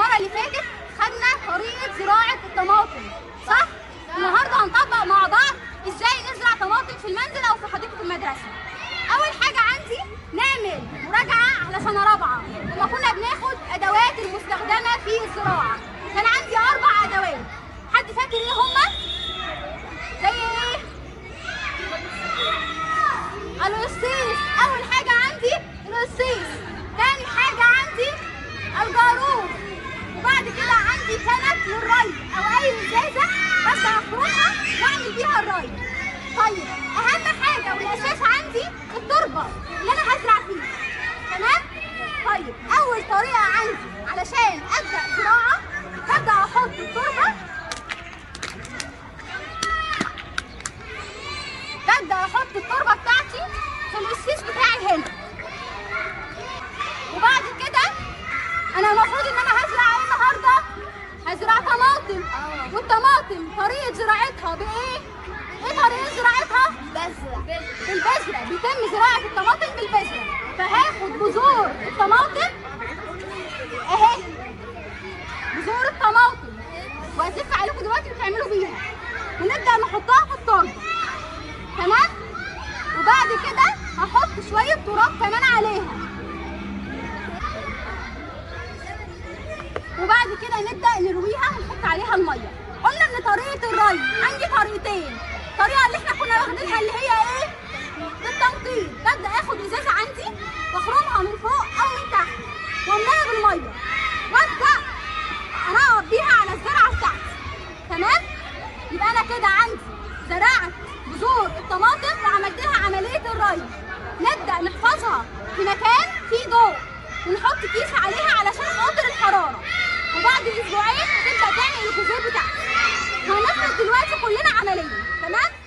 المره اللي فاتت خدنا طريقه زراعه الطماطم صح النهارده هنطبق مع بعض ازاي نزرع طماطم في المنزل او في حديقه المدرسه اول حاجه عندي نعمل مراجعه على سنه رابعه لما كنا بناخد ادوات المستخدمه في الزراعه كان عندي اربع ادوات حد فاكر ايه هما زي ايه القصيص اول حاجه عندي القصيص تاني حاجه عندي الجاروف وبعد كده عندي كنف للري او اي ازازه بس هخرمها واعمل بيها الري طيب اهم حاجه والاساس عندي التربه اللي انا هزرع فيها تمام طيب اول طريقه عندي علشان ابدا زراعه ببدا احط التربه ببدا احط التربه بتاعتي في القصيص بتاعي هنا وبعد كده انا المفروض ان انا هزرع ايه النهارده هزرع طماطم والطماطم طريقه زراعتها بايه ايه طريقه زراعتها بذرة بالبذره بيتم زراعه الطماطم بالبذره فهاخد بذور الطماطم اهي بذور الطماطم وهزف عليكم دلوقتي بتعملوا بيها ونبدا نحطها في التربه تمام وبعد كده هحط شويه تراب كمان عليها وبعد كده نبدا نرويها ونحط عليها الميه قلنا ان طريقه الري عندي طريقتين الطريقه اللي احنا كنا واخدينها اللي هي ايه بالتنقيط ببدا اخد ازازه عندي واخرمها من فوق او من تحت واملاها بالميه وابدا انقط بيها على الزرعه بتاعتي تمام يبقى انا كده عندي زرعت بذور الطماطم وعملت لها عمليه الري نبدا نحفظها في مكان فيه ضوء ونحط كيس عليها علشان خاطر الحراره وبعد اسبوعين تبدا تعمل الجذور بتاعتك هنفرض دلوقتي كلنا عمليه تمام